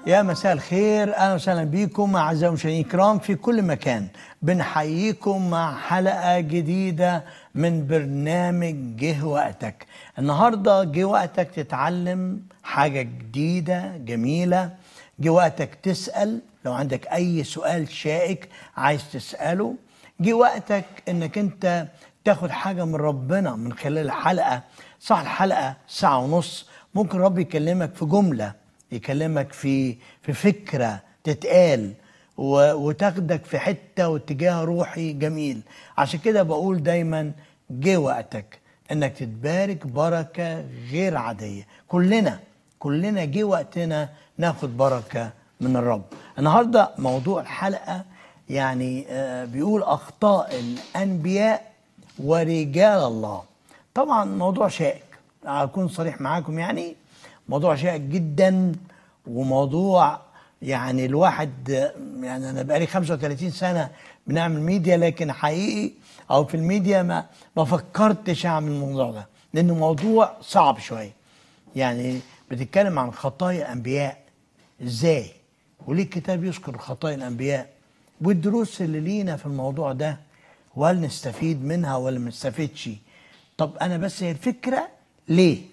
يا مساء الخير اهلا وسهلا بكم اعزائي المشاهدين الكرام في كل مكان بنحييكم مع حلقه جديده من برنامج جه وقتك النهارده جه وقتك تتعلم حاجه جديده جميله جه وقتك تسال لو عندك اي سؤال شائك عايز تساله جه وقتك انك انت تاخد حاجه من ربنا من خلال الحلقه صح الحلقه ساعه ونص ممكن رب يكلمك في جمله يكلمك في في فكره تتقال و- وتاخدك في حته واتجاه روحي جميل عشان كده بقول دايما جه وقتك انك تتبارك بركه غير عاديه كلنا كلنا جه وقتنا ناخد بركه من الرب النهارده موضوع الحلقه يعني آه، بيقول اخطاء الانبياء ورجال الله طبعا موضوع شائك اكون صريح معاكم يعني موضوع شائك جدا وموضوع يعني الواحد يعني انا بقالي 35 سنه بنعمل ميديا لكن حقيقي او في الميديا ما ما فكرتش اعمل الموضوع ده لانه موضوع صعب شويه يعني بتتكلم عن خطايا الانبياء ازاي وليه الكتاب يذكر خطايا الانبياء والدروس اللي لينا في الموضوع ده وهل نستفيد منها ولا ما نستفيدش طب انا بس هي الفكره ليه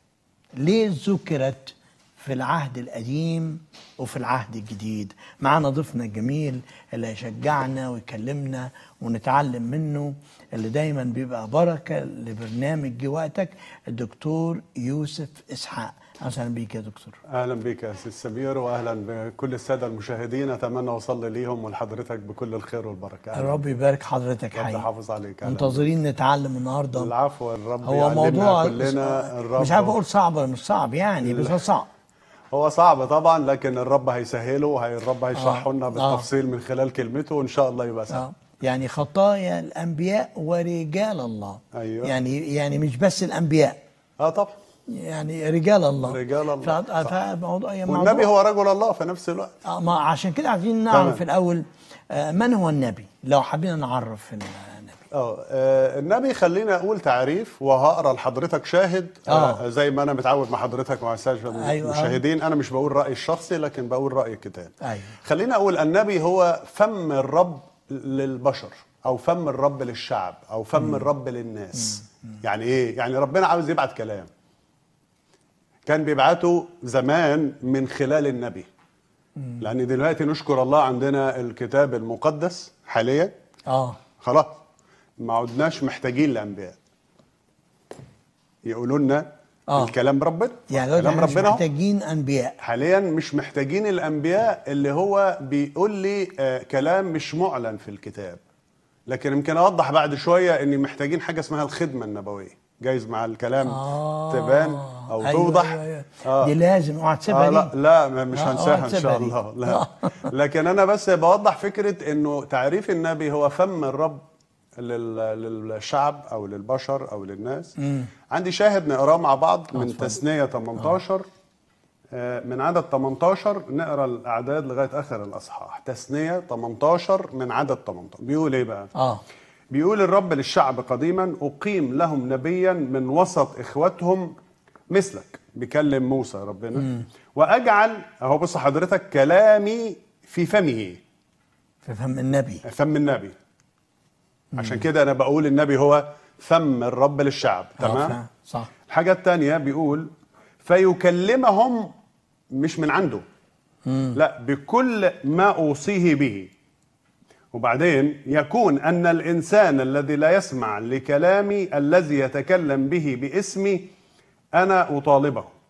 ليه ذكرت في العهد القديم وفي العهد الجديد معانا ضيفنا الجميل اللي هيشجعنا ويكلمنا ونتعلم منه اللي دايما بيبقى بركة لبرنامج جه وقتك الدكتور يوسف إسحاق أهلا وسهلا بيك يا دكتور اهلا بك يا سيد سمير واهلا بكل الساده المشاهدين اتمنى اوصل ليهم ولحضرتك بكل الخير والبركه أهلاً. الرب يبارك حضرتك رب حقيقي يحافظ عليك أهلاً. منتظرين نتعلم النهارده العفو الرب هو يعلمنا موضوع كلنا الرب مش عارف اقول صعب ولا مش صعب يعني بس هو صعب هو صعب طبعا لكن الرب هيسهله وهي الرب هيشرحه لنا آه. بالتفصيل من خلال كلمته وان شاء الله يبقى سهل آه. يعني خطايا الانبياء ورجال الله أيوة. يعني يعني مش بس الانبياء اه طبعا يعني رجال الله رجال الله. ف- فموضوع يعني والنبي موضوع- هو رجل الله في نفس الوقت آه ما عشان كده عايزين نعرف تمام. في الاول آه من هو النبي لو حبينا نعرف النبي اه آه، النبي خليني اقول تعريف وهقرا لحضرتك شاهد آه. آه. زي ما انا متعود مع حضرتك ومع الساده أيوة. المشاهدين انا مش بقول رايي الشخصي لكن بقول راي الكتاب أيوة. خليني اقول النبي هو فم الرب للبشر او فم الرب للشعب او فم الرب للناس يعني ايه يعني ربنا عاوز يبعت كلام كان بيبعته زمان من خلال النبي لان دلوقتي نشكر الله عندنا الكتاب المقدس حاليا اه خلاص ما عدناش محتاجين لانبياء يقولوا لنا آه. الكلام ربنا يعني دلوقتي كلام احنا مش ربنا أهو. محتاجين انبياء حاليا مش محتاجين الانبياء اللي هو بيقول لي آه كلام مش معلن في الكتاب لكن يمكن اوضح بعد شويه اني محتاجين حاجه اسمها الخدمه النبويه جايز مع الكلام آه. تبان او أيوة توضح أيوة أيوة. آه. دي لازم اوعى تسيبها آه دي لا لا ما- مش آه، هنساها آه، ان تسيبها شاء دي. الله لا آه. لكن انا بس بوضح فكره انه تعريف النبي هو فم الرب لل- للشعب او للبشر او للناس عندي شاهد نقراه مع بعض من اتفضل. تثنيه 18 آه، من عدد 18 نقرا الاعداد لغايه اخر الاصحاح تثنيه 18 من عدد 18 بيقول ايه بقى اه بيقول الرب للشعب قديما أقيم لهم نبيا من وسط إخوتهم مثلك بيكلم موسى ربنا وأجعل أهو بص حضرتك كلامي في فمه في فهم النبي فم النبي عشان كده أنا بقول النبي هو فم الرب للشعب آه، تمام فعلا، صح الحاجة التانية بيقول فيكلمهم مش من عنده لا بكل ما أوصيه به وبعدين يكون أن الإنسان الذي لا يسمع لكلامي الذي يتكلم به باسمي أنا أطالبه